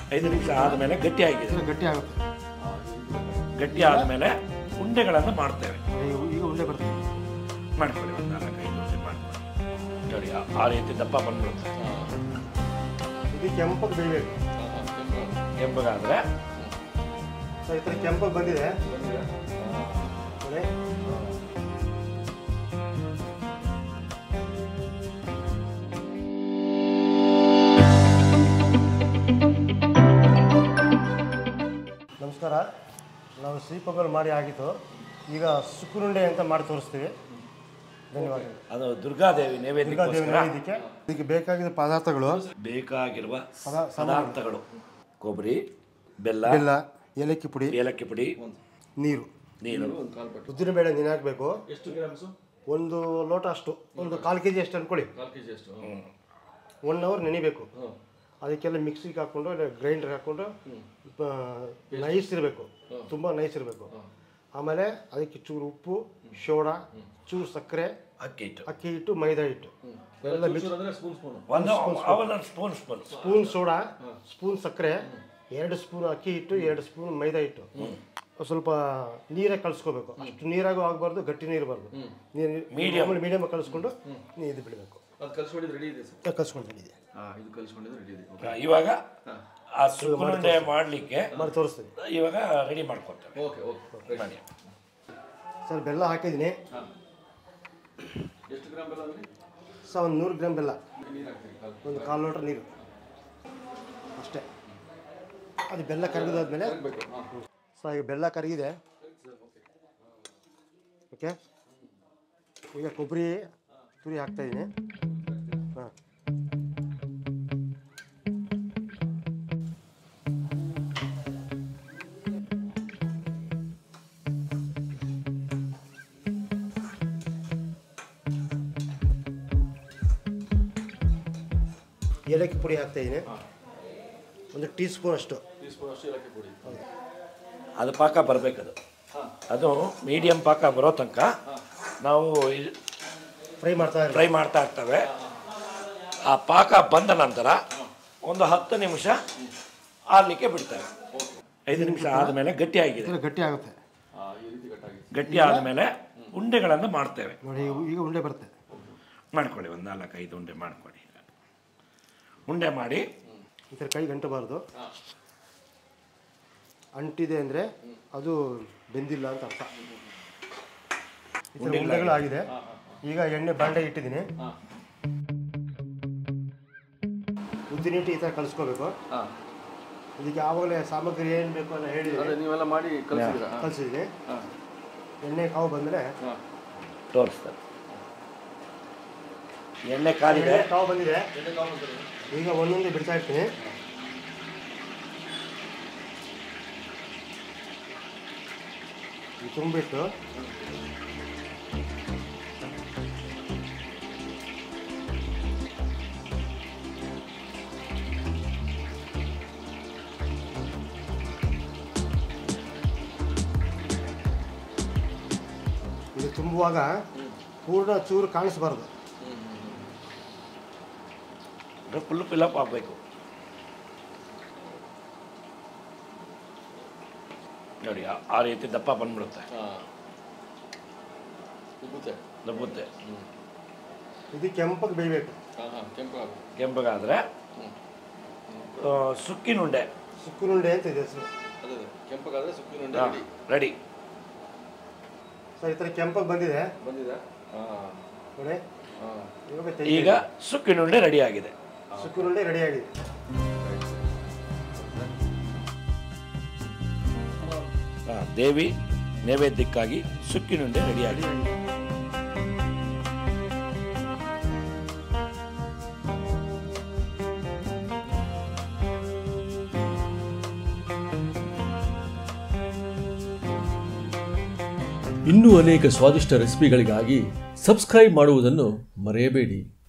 ಐದು ನಿಮಿಷ ಆದಮೇಲೆ ಗಟ್ಟಿ ಆಗಿದೆ ಇದು ಗಟ್ಟಿ ಆಗುತ್ತೆ ಗಟ್ಟಿ ಆದಮೇಲೆ ಉಂಡೆಗಳನ್ನು ಮಾಡ್ತೇವೆ ಈಗ ಈಗ ಉಂಡೆ ಬರ್ತದೆ ಮಾಡ್ಕೊಳ್ಳಿ ಒಂದು ನಾಲ್ಕೈದು ಉಂಡೆ ಮಾಡ್ಕೊಳ್ಳಿ ನೋಡಿ ಆ- ಆ ರೀತಿ ದಪ್ಪ ಬಂದ್ಬಿಡುತ್ತೆ ಇದು ಕೆಂಪಗೆ ಬೇಯಬೇಕು ಕೆಂಪಗಾದ್ರೆ ಸೊ ಈ ಥರ ಕೆಂಪಗೆ ಬಂದಿದೆ ನೋಡಿ ನಮಸ್ಕಾರ ನಾವು ಸಿಹಿಪೊಗಲ್ ಮಾಡಿ ಆಗಿತ್ತು ಈಗ ಸುಕ್ಕುರುಂಡೆ ಅಂತ ಮಾಡಿ ತೋರಿಸ್ತೀವಿ ಧನ್ಯವಾದಗಳು ಅದು ದುರ್ಗಾದೇವಿ ದುರ್ಗಾದೇವಿ ನೈವೇದ್ಯಕ್ಕೋಸ್ಕರ ನೈವೇದ್ಯಕ್ಕೆ ಇದಕ್ಕೆ ಬೇಕಾಗಿದ್ದ ಪದಾರ್ಥಗಳು ಬೇಕಾಗಿರುವ ಪದ- ಪದಾರ್ಥಗಳು ಕೊಬ್ಬರಿ ಬೆಲ್ಲ ಬೆಲ್ಲ ಏಲಕ್ಕಿ ಪುಡಿ ಏಲಕ್ಕಿ ಪುಡಿ ನೀರು ನೀರು ಉದ್ದಿನ ಬೇಳೆ ನೆನೆ ಹಾಕಬೇಕು ಎಷ್ಟು ಗ್ರಾಮ್ಸು ಒಂದು ಲೋಟ ಅಷ್ಟು ಒಂದು ಕಾಲು ಕೆ ಜಿ ಅಷ್ಟು ಅನ್ಕೊಳ್ಳಿ ಕಾಲು ಕೆ ಜಿ ಅಷ್ಟು ಒನ್ ಅವರ್ ನೆನಿಬೇಕು ಅದಕ್ಕೆಲ್ಲ ಮಿಕ್ಸಿಗೆ ಹಾಕ್ಕೊಂಡು ಇಲ್ಲ ಗ್ರೈಂಡರ್ಗೆ ಹಾಕ್ಕೊಂಡು ನೈಸ್ ಇರಬೇಕು ತುಂಬ ನೈಸ್ ಇರಬೇಕು ಆಮೇಲೆ ಅದಕ್ಕೆ ಚೂರು ಉಪ್ಪು ಸೋಡಾ ಚೂರು ಸಕ್ಕರೆ ಅಕ್ಕಿ ಹಿಟ್ಟು ಅಕ್ಕಿ ಹಿಟ್ಟು ಮೈದಾ ಹಿಟ್ಟು ಎಲ್ಲ ಮಿಕ್ಸ್ ಚೂರು ಅಂದ್ರೆ ಸ್ಪೂನ್ ಸ್ಪೂನ್ ಒಂದು ಅವನ್ನ spoon spoon spoon soda spoon ಸಕ್ಕರೆ ಎರಡು ಸ್ಪೂನ್ ಅಕ್ಕಿ ಹಿಟ್ಟು ಎರಡು ಸ್ಪೂನ್ ಮೈದಾ ಹಿಟ್ಟು ಒಂದ್ ಸ್ವಲ್ಪ ನೀರಾಗಿ ಕಲಿಸ್ಕೋಬೇಕು ಅಷ್ಟು ನೀರಾಗೂ ಆಗಬಾರ್ದು ಗಟ್ಟಿ ನೀರು ಬಾರ್ದು ನೀರು Medium. ಮೀಡಿಯಮ್ ಕಲಿಸ್ಕೊಂಡು ನೀ ಇದು ಬಿಡಬೇಕು ಅದು ಕಲ್ಸ್ಕೊಂಡಿದ್ದು ರೆಡಿ ಇದೆ ಸರ್ ಕಲಿಸ್ಕೊಂಡಿದೆ ಹಾಂ ಇದು ಕಲ್ಸ್ಕೊಂಡಿದ್ದು ರೆಡಿ ಇದೆ ಓಕೆ ಇವಾಗ ಆ ಸುಕ್ಕುಂಡೆ ಮಾಡಲಿಕ್ಕೆ ಮಾಡಿ ತೋರಿಸ್ತೀನಿ ಇವಾಗ ರೆಡಿ ಮಾಡ್ಕೊತೇವೆ ಓಕೆ ಓಕೆ ಮಾಡಿ ಸರ್ ಬೆಲ್ಲ ಹಾಕಿದ್ದೀನಿ ಹಾಂ ಎಷ್ಟು ಗ್ರಾಮ್ ಬೆಲ್ಲ ಅಂದರೆ ಸರ್ ಒಂದು ನೂರು ಗ್ರಾಮ್ ಬೆಲ್ಲ ನೀರು ಹಾಕ್ತೀವಿ ಕಾಲು ಒಂದು ಕಾಲು ಲೋಟ ನೀರು ಅಷ್ಟೇ ಅದು ಬೆಲ್ಲ ಕರಗಿದಾದ್ಮೇಲೆ ಬೇಕು ಹಾಂ ಸರ್ ಈಗ ಬೆಲ್ಲ ಕರಗಿದೆ ಓಕೆ ಈಗ ಕೊಬ್ಬರಿ ತುರಿ ಹಾಕ್ತಾಯಿದ್ದೀನಿ ಹಾಂ ಏಲಕ್ಕಿ ಪುಡಿ ಹಾಕ್ತಾಯಿದ್ದೀನಿ ಒಂದು ಟೀ ಸ್ಪೂನ್ ಅಷ್ಟು ಟೀ ಸ್ಪೂನ್ ಅಷ್ಟು ಏಲಕ್ಕಿ ಪುಡಿ ಅದು ಪಾಕ ಬರಬೇಕದು ಅದು ಮೀಡಿಯಂ ಪಾಕ ಬರೋ ತನಕ ನಾವು ಫ್ರೈ ಮಾಡ್ತಾ ಇರ್ಬೇಕು ಫ್ರೈ ಮಾಡ್ತಾ ಇರ್ತೇವೆ ಆ ಪಾಕ ಬಂದ ನಂತರ ಒಂದು ಹತ್ತು ನಿಮಿಷ ಆರಲಿಕ್ಕೆ ಬಿಡ್ತೇವೆ ಐದು ನಿಮಿಷ ಆದಮೇಲೆ ಗಟ್ಟಿ ಆಗಿದೆ ಇದೆಲ್ಲ ಗಟ್ಟಿ ಆಗುತ್ತೆ ಹಾಂ ಈ ರೀತಿ ಕಟ್ಟಾಗಿ ಗಟ್ಟಿ ಆದಮೇಲೆ ಉಂಡೆಗಳನ್ನು ಮಾಡ್ತೇವೆ ನೋಡಿ ಈಗ- ಈಗ ಉಂಡೆ ಬರುತ್ತೆ ಮಾಡ್ಕೊಳ್ಳಿ ಒಂದು ನಾಲ್ಕೈದು ಉಂಡೆ ಮಾಡ್ಕೊಳ್ಳಿ ಉಂಡೆ ಮಾಡಿ ಈ ಥರ ಕೈ ಗಂಟಬಾರ್ದು ಅಂಟಿದೆ ಅಂದರೆ ಅದು ಬೆಂದಿಲ್ಲ ಅಂತ ಅರ್ಥ ಈ ಥರ ಉಂಡೆಗಳು ಆಗಿದೆ ಈಗ ಎಣ್ಣೆ ಬಾಂಡೆ ಇಟ್ಟಿದ್ದೀನಿ ಹಾಂ ಉದ್ದಿನ ಹಿಟ್ಟು ಈ ಥರ ಕಲಿಸ್ಕೋಬೇಕು ಹಾಂ ಇದಕ್ಕೆ ಆವಾಗಲೇ ಸಾಮಗ್ರಿ ಏನು ಬೇಕು ಅಂತ ಅದೇ ಹೇಳಿದ್ದೀನಿ ನೀವೆಲ್ಲ ಮಾಡಿ ಕಲಿಸಿದ್ದೀರಾ ಹಾಂ ಕಲಿಸಿದ್ದೀನಿ ಹಾಂ ಎಣ್ಣೆ ಕಾವು ಬಂದರೆ ಹಾಂ ತೋರಿಸ್ತಾರೆ ಎಣ್ಣೆ ಕಾಲಿದೆ ಎಣ್ಣೆ ಕಾವು ಬಂದಿದೆ ಎಣ್ಣೆ ಕಾವು ಅಂತಾರೆ ಈಗ ಒಂದೊಂದೇ ಬಿಡ್ತಾ ಇರ್ತೀನಿ ಇದು ತುಂಬಿಟ್ಟು ಇದು ತುಂಬುವಾಗ ಪೂರ್ಣ ಚೂರು ಕಾಣಿಸ್ಬಾರ್ದು ಫುಲ್ ಫಿಲಪ್ ಆಗಬೇಕು ನೋಡಿ ಆ- ಆ ರೀತಿ ದಪ್ಪ ಬಂದ್ಬಿಡುತ್ತೆ ಹಾಂ ಉಬ್ಬುತ್ತೆ ದಬ್ಬುತ್ತೆ ಇದು ಕೆಂಪಗೆ ಬೇಯಬೇಕು ಹಾಂ ಹಾಂ ಕೆಂಪು ಹಾಕು ಕೆಂಪಗಾದರೆ ಹ್ಞೂ ಸುಕ್ಕಿನುಂಡೆ ಸುಕ್ಕುನುಂಡೆ ಅಂತ ಇದೆ ಹೆಸರು ಅದೇ ಅದೇ ಕೆಂಪಗಾದರೆ ಸುಕ್ಕಿನ ಉಂಡೆ ರೆಡಿ ರೆಡಿ ಸರ್ ಈ ಥರ ಕೆಂಪಗೆ ಬಂದಿದೆ ಬಂದಿದೆ ಹಾಂ ನೋಡಿ ಹಾಂ ಇವಾಗ ಈಗ ತೆಗಿತೀನಿ. ಸುಕ್ಕಿನುಂಡೆ ರೆಡಿ ಆಗಿದೆ ಸುಕ್ಕುನುಂಡೆ ರೆಡಿ ಆಗಿದೆ ಆ, ದೇವಿ ನೈವೇದ್ಯಕ್ಕಾಗಿ ಸುಕ್ಕಿನುಂಡೆ ರೆಡಿ ಆಗಿದೆ ಇನ್ನೂ ಅನೇಕ ಸ್ವಾದಿಷ್ಟ ರೆಸಿಪಿಗಳಿಗಾಗಿ ಸಬ್ಸ್ಕ್ರೈಬ್ ಮಾಡುವುದನ್ನು ಮರೆಯಬೇಡಿ